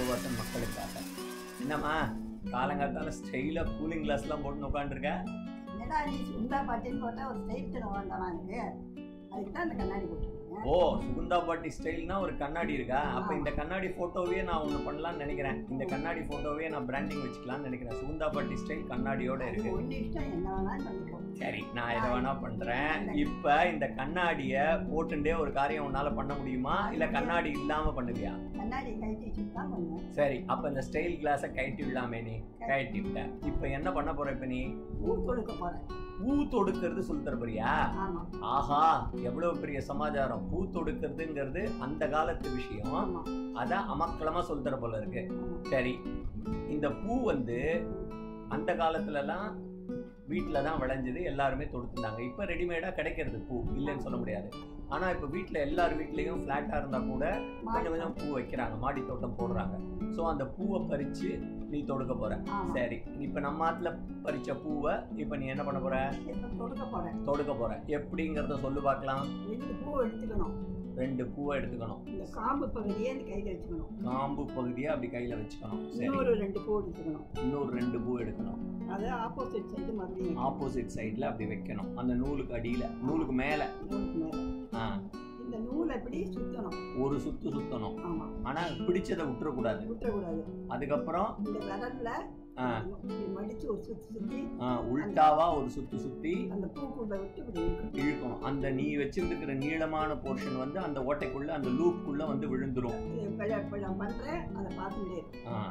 வாசன் மக்களுக்காக என்னம்மா காலங்காத்தால ஸ்டைலா கூலிங் கிளாஸ்லாம் போட்டு உட்காந்துருக்க என்னடா நீ சுந்தா பாட்டின்னு போட்டா ஒரு ஸ்டைல் தர வேண்டாமா எனக்கு அதுக்கு தான் அந்த கண்ணாடி போட்டுருக்கேன் ஓ சுகுந்தா பாட்டி ஸ்டைல்னா ஒரு கண்ணாடி இருக்கா அப்ப இந்த கண்ணாடி போட்டோவே நான் ஒண்ணு பண்ணலாம்னு நினைக்கிறேன் இந்த கண்ணாடி போட்டோவே நான் பிராண்டிங் வச்சுக்கலாம்னு நினைக்கிறேன் சுகுந்தா பாட்டி ஸ்டைல் கண்ணாடியோட அது இருக்கு ஒன்று இஷ்டம் என்ன வேணாலும் பண்ணிக்கோ சரி நான் எதை வேணா பண்றேன் இப்ப இந்த கண்ணாடிய போட்டுட்டே ஒரு காரியம் உன்னால பண்ண முடியுமா இல்ல கண்ணாடி இல்லாம பண்ணுவியா கண்ணாடி கழட்டி வச்சுட்டு தான் பண்ணுவேன் சரி அப்ப இந்த ஸ்டைல் கிளாஸ கழட்டி விடலாமே நீ கழட்டி விட்ட இப்ப என்ன பண்ண போற இப்ப நீ பூ கொடுக்க போறேன் பூ தொடுக்கிறது சொல்லி தர போறியா ஆமா ஆஹா எவ்வளவு பெரிய சமாச்சாரம் பூ தொடுக்கிறதுங்கிறது அந்த காலத்து விஷயம் ஆமா அத அமக்களமா சொல்லி தர போல இருக்கு ஆமா சரி இந்த பூ வந்து அந்த காலத்துலலாம் வீட்டில் தான் விளைஞ்சது எல்லாருமே தொடுத்துருந்தாங்க இப்போ ரெடிமேடாக கிடைக்கிறது பூ இல்லைன்னு சொல்ல முடியாது ஆனால் இப்போ வீட்டில் எல்லார் வீட்லேயும் ஃப்ளாட்டாக இருந்தால் கூட கொஞ்சம் கொஞ்சம் பூ வைக்கிறாங்க மாடி தோட்டம் போடுறாங்க ஸோ அந்த பூவை பறித்து நீ தொடுக்க போற ஆமா சரி இப்போ நம்ம ஆத்துல பறிச்ச பூவை இப்போ நீ என்ன பண்ண போற இப்ப கொடுக்க போறேன் தொடுக்க போற எப்படிங்கிறத சொல்லு பார்க்கலாம் ரெண்டு பூ எடுத்துக்கணும் ரெண்டு பூவை எடுத்துக்கணும் இந்த காம்பு பகுதியே இந்த கையில வச்சுக்கணும் காம்பு பகுதியை அப்படி கையில வச்சுக்கணும் சரி இன்னொரு ரெண்டு பூ எடுத்துக்கணும் இன்னொரு ரெண்டு பூ எடுக்கணும் அது ஆப்போசிட் சைடு மறுபடியும் ஆப்போசிட் சைடுல அப்படி வைக்கணும் அந்த நூலுக்கு அடியில நூலுக்கு மேல நூலுக்கு மேல ஆ, இந்த நூலை இப்படி சுத்தணும் ஒரு சுத்து சுத்தணும் ஆமா ஆனா பிடிச்சதை விட்டுறக்கூடாது விட்டுறக்கூடாது அதுக்கப்புறம் இந்த விரல்ல ஆ. இப்படி மடிச்சு ஒரு சுத்தி சுத்தி ஆ, உல்டாவா ஒரு சுத்து சுத்தி அந்த பூக்குள்ள விட்டு இப்படி இழுக்கணும். இழுக்கணும் அந்த நீ வச்சிருந்துக்கிற நீளமான போர்ஷன் வந்து அந்த ஓட்டைக்குள்ள அந்த லூப்புக்குள்ள வந்து விழுந்துரும் இது இப்ப இப்ப நான் பண்றேன் அதை பார்த்துட்டே இரு. ஆ.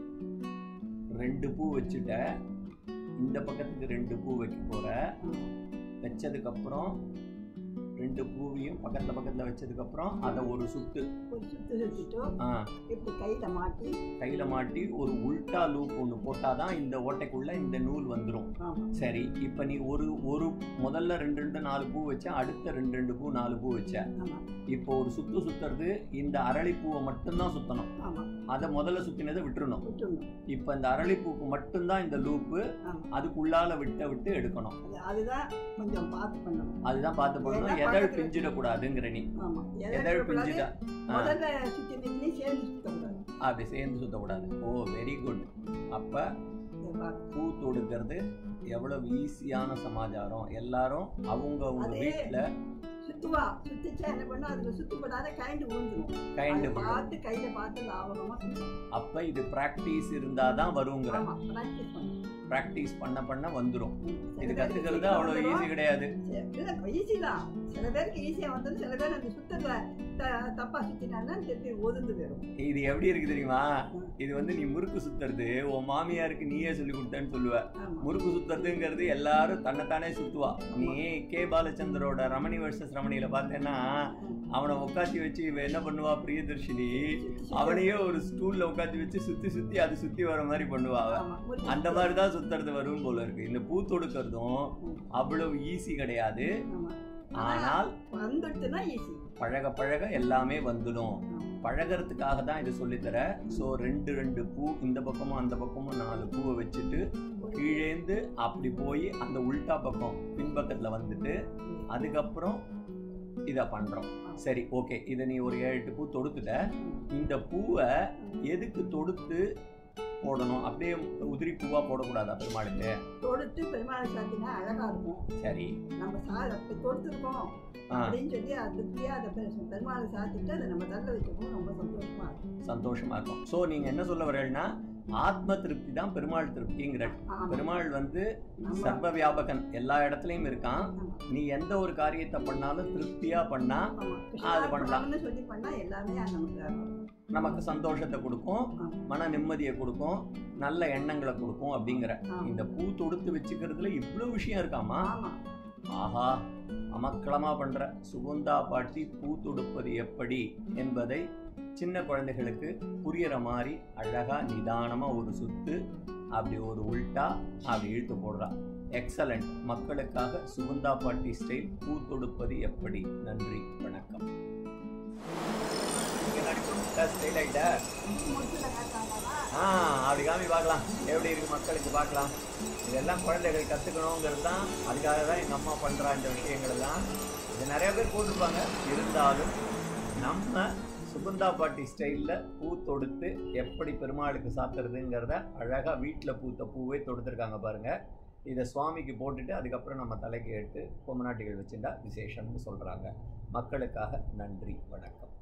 ரெண்டு பூ வச்சுட்ட இந்த பக்கத்துக்கு ரெண்டு பூ வைக்க போற வச்சதுக்கு அப்புறம் ரெண்டு பூவையும் பக்கத்துல பக்கத்துல வச்சதுக்கு அப்புறம் அதை ஒரு சுத்து ஒரு சுத்து சுத்திட்டு ஆ, இப்படி கையில மாட்டி கையில மாட்டி ஒரு உல்டா லூப் ஒன்று போட்டாதான் இந்த ஓட்டைக்குள்ள இந்த நூல் வந்துடும் ஆமா சரி இப்போ நீ ஒரு ஒரு முதல்ல ரெண்டு ரெண்டு நாலு பூ வச்ச அடுத்த ரெண்டு ரெண்டு பூ நாலு பூ வச்ச ஆமா இப்போ ஒரு சுத்து சுத்துறது இந்த அரளிப்பூவை மட்டும்தான் சுத்தணும் ஆமா அதை முதல்ல சுத்தினதை விட்டுறணும் விட்டுடணும் இப்போ இந்த அரளிப்பூக்கு மட்டும்தான் இந்த லூப்பு ஆமா அதுக்குள்ளால விட்ட விட்டு எடுக்கணும் அது அதுதான் கொஞ்சம் பார்த்து பண்ணணும் அதுதான் பார்த்து பண்ணணும் எல்லாம் எதழ் பக்கத்துல- பிஞ்சிடக்கூடாதுங்கிற நீ ஆமா எதழ் எதற்கு பிஞ்சிட்டா ஆ, முதல்ல சுத்தி நின்று சேர்ந்து சுத்தக்கூடாது அப்படி சேர்ந்து சுத்தக்கூடாது ஓ வெரி குட் அப்ப இதை பார்த்து. பூ தொடுக்கிறது எவ்வளவு ஈஸியான சமாச்சாரம் எல்லாரும் அவங்க அவங்க அதே- வீட்டுல சுத்துவா சுத்திச்சா என்ன பண்ணும் அதுல சுத்தப்படாத கைண்டு விழுந்துரும் கைண்டு அதை பார்த்து கையில பார்த்து லாபகமா சுத்தணும். அப்ப இது பிராக்டிஸ் இருந்தாதான் வருங்கிற ஆமா பிராக்டிஸ் பண்ணணும் பிராக்டிஸ் பண்ண பண்ண வந்துரும் சில இது பேருக்கு கத்துக்கிறது சீக்கிரம் அவ்வளவு வந்துரும். ஈஸி கிடையாது ஈஸி தான் சில பேருக்கு ஈஸியா வந்தது சில பேர் அந்த சுத்தத்தை த- தப்பா சுத்தினாங்கன்னா திருப்பி ஒதுந்து போயிடும் இது எப்படி இருக்கு தெரியுமா இது வந்து நீ முறுக்கு சுத்துறது உன் மாமியாருக்கு நீயே சொல்லி கொடுத்தேன்னு சொல்லுவ ஆமா முறுக்கு சுத்துறதுங்கிறது எல்லாரும் தன்னைத்தானே சுத்துவா நீ கே பாலச்சந்தரோட ரமணி வர்சஸ் ரமணியில பார்த்தேன்னா அவனை உட்காத்தி வச்சு இவ என்ன பண்ணுவா பிரியதர்ஷினி அவனையே ஒரு ஸ்டூல்ல உட்காத்தி வச்சு சுத்தி சுத்தி அது சுத்தி வர மாதிரி பண்ணுவா அவ ஆமா. ஒரு அந்த மாதிரி தான் சுத்துறது வரும் போல இருக்கு இந்த பூ தொடுக்கிறதும் அவ்வளவு ஈஸி கிடையாது ஆமா. ஆனால் வந்துட்டுனா ஈஸி பழக பழக எல்லாமே வந்துடும் பழகிறதுக்காக தான் இது சொல்லித்தர ஸோ ரெண்டு ரெண்டு பூ இந்த பக்கமும் அந்த பக்கமும் நாலு பூவை வச்சுட்டு கீழேந்து அப்படி போய் அந்த உல்டா பக்கம் பின்பக்கத்தில் வந்துட்டு அதுக்கப்புறம் இதை பண்ணுறோம் சரி ஓகே இதை நீ ஒரு ஏழு எட்டு பூ தொடுத்துட்ட இந்த பூவை எதுக்கு தொடுத்து போடணும் அப்படியே உதிரி பூவா போடக்கூடாதா பெருமாளுக்கு தொடுத்து பெருமாள் சாத்தினா அழகா இருக்கும் சரி நம்ம சா அப்படி தொடுத்துருக்கோம் ஆ அப்படின்னு சொல்லி அது திருப்தியா அதை பெரு- பெருமாளை சாத்திட்டு அதை நம்ம தள்ள வச்சுக்கணும் ரொம்ப சந்தோஷமா இருக்கும் சந்தோஷமா இருக்கும் ஸோ நீங்க என்ன சொல்ல வரேன்னா ஆத்ம திருப்தி தான் பெருமாள் திருப்திங்கிற ஆமா. பெருமாள் வந்து நம்ம- சர்வ வியாபகன் எல்லா இடத்துலயும் இருக்கான் ஆமா. நீ எந்த ஒரு காரியத்தை பண்ணாலும் திருப்தியா பண்ணா ஆமா. அது பண்ணலாம். கிருஷ்ணார்ப்பணம்னு சொல்லி பண்ணா எல்லாமே நமக்கு வரும். நமக்கு சந்தோஷத்தை கொடுக்கும் ஆமா. மன நிம்மதியை கொடுக்கும் நல்ல எண்ணங்களை கொடுக்கும் அப்படிங்கிற ஆமா. இந்த பூ தொடுத்து வச்சுக்கிறதுல இவ்வளவு விஷயம் இருக்காமா ஆமா ஆஹா அமக்களமா பண்ற சுகுந்தா பாட்டி பூ தொடுப்பது எப்படி என்பதை சின்ன குழந்தைகளுக்கு புரியற மாதிரி அழகா நிதானமா ஒரு சுத்து அப்படி ஒரு உல்டா அப்படி இழுத்து போடுறா எக்ஸலண்ட் மக்களுக்காக சுகுந்தா பாட்டி ஸ்டைல் பூ தொடுப்பது எப்படி நன்றி வணக்கம் ஸ்டைல் ஆயிட்டா முடிச்சுல காட்டாங்களா ஆ அப்படி காமி பார்க்கலாம் எப்படி இருக்கு மக்களுக்கு பார்க்கலாம் இதெல்லாம் குழந்தைகள் கற்றுக்கணுங்கிறது தான் அதுக்காக தான் எங்கள் அம்மா பண்ணுறா இந்த விஷயங்கள் எல்லாம் இது நிறைய பேர் போட்டிருப்பாங்க இருந்தாலும் நம்ம சுகுந்தா பாட்டி ஸ்டைலில் பூ தொடுத்து எப்படி பெருமாளுக்கு சாத்துறதுங்கிறத அழகாக வீட்டில் பூத்த பூவே தொடுத்துருக்காங்க பாருங்க இதை சுவாமிக்கு போட்டுட்டு அதுக்கப்புறம் நம்ம தலைக்கு எடுத்து பொம்மநாட்டிகள் வச்சுட்டா விசேஷம்னு சொல்கிறாங்க மக்களுக்காக நன்றி வணக்கம்